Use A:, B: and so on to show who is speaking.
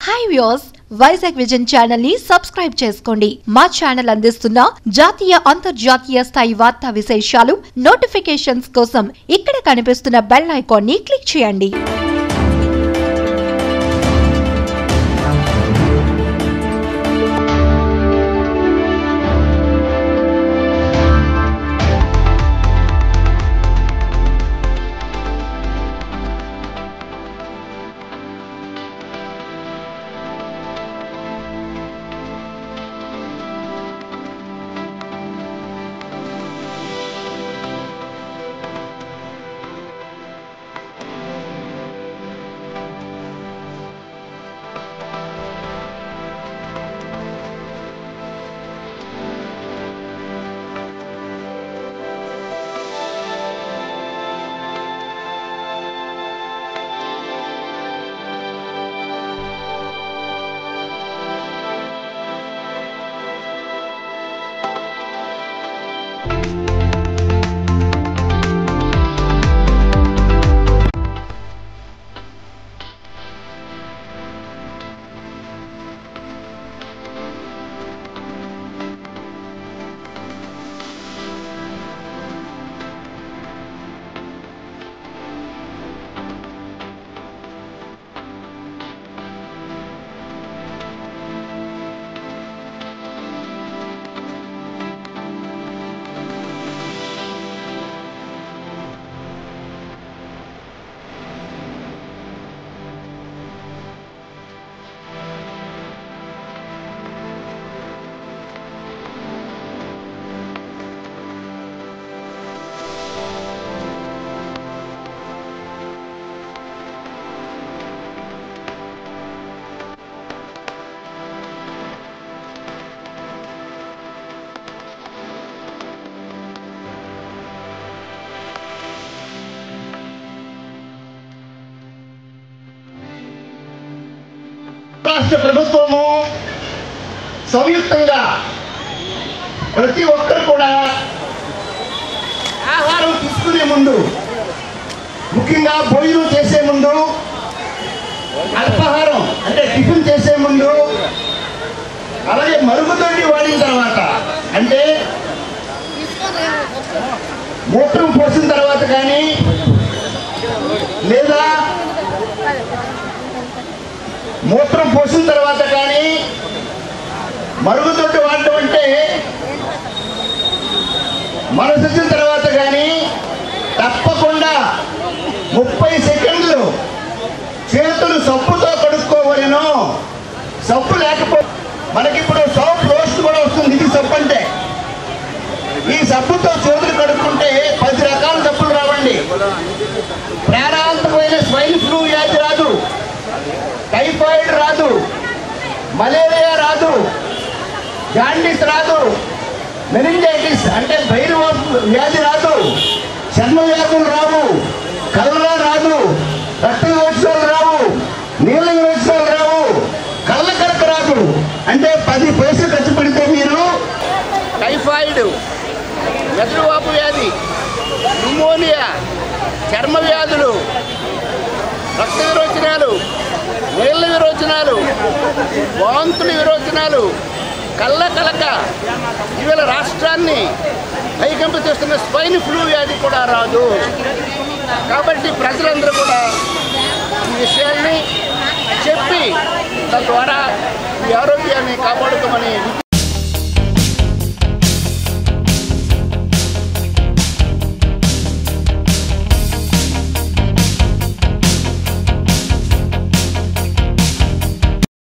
A: hi views Vizag Vision channel ని subscribe చేసుకోండి మా ఛానల్ అందిస్తున్న జాతీయ అంతర్జాతీయ స్థాయి వార్తా విశేషాలు నోటిఫికేషన్స్ కోసం ఇక్కడ కనిపిస్తున్న బెల్ ఐకాన్ ని క్లిక్ చేయండి
B: రాష్ట్ర ప్రభుత్వము సంయుక్తంగా ప్రతి ఒక్కరు కూడా ఆహారం తీసుకునే ముందు ముఖ్యంగా భోజనం చేసే ముందు అల్పాహారం అంటే టిఫిన్ చేసే ముందు అలాగే మరుగుదొడ్డి వాడిన తర్వాత అంటే మూత్రం పోసిన తర్వాత కానీ లేదా మూత్రం పోసిన తర్వాత కానీ మరుగుదొడ్డి వాడటం అంటే మనసు వచ్చిన తర్వాత కానీ తప్పకుండా ముప్పై సెకండ్లు చేతులు సబ్బుతో కడుక్కోవలను సబ్బు లేకపోతే మనకిప్పుడు సోప్ రోస్ట్ కూడా వస్తుంది ఇది సబ్బు అంటే ఈ సబ్బుతో చేతులు కడుక్కుంటే పది రకాల సబ్బులు రావండి ప్రాణాంతమైన స్వైన్ ఫ్లూ వ్యాధి రాదు టైఫాయిడ్ రాదు మలేరియా రాదు జాండీస్ రాదు మెనింజైటిస్ అంటే భైరవ వ్యాధి రాదు చర్మ వ్యాధులు రావు కలరా రాదు రక్త విమోచనాలు రావు నీళ్ళ విమోచనాలు రావు కళ్ళ కరక రాదు అంటే పది పైసలు ఖర్చు పెడితే మీరు
C: టైఫాయిడ్ మెదడువాపు వ్యాధి న్యూమోనియా చర్మ వ్యాధులు రక్త విరోచనాలు నీళ్ళ విరోచనాలు వాంతుల విరోచనాలు కళ్ళ కలక ఇవాళ రాష్ట్రాన్ని పైకంప చేస్తున్న స్పైన్ ఫ్లూ వ్యాధి కూడా రాదు కాబట్టి ప్రజలందరూ కూడా ఈ విషయాన్ని చెప్పి తద్వారా ఈ ఆరోగ్యాన్ని కాపాడుకోమని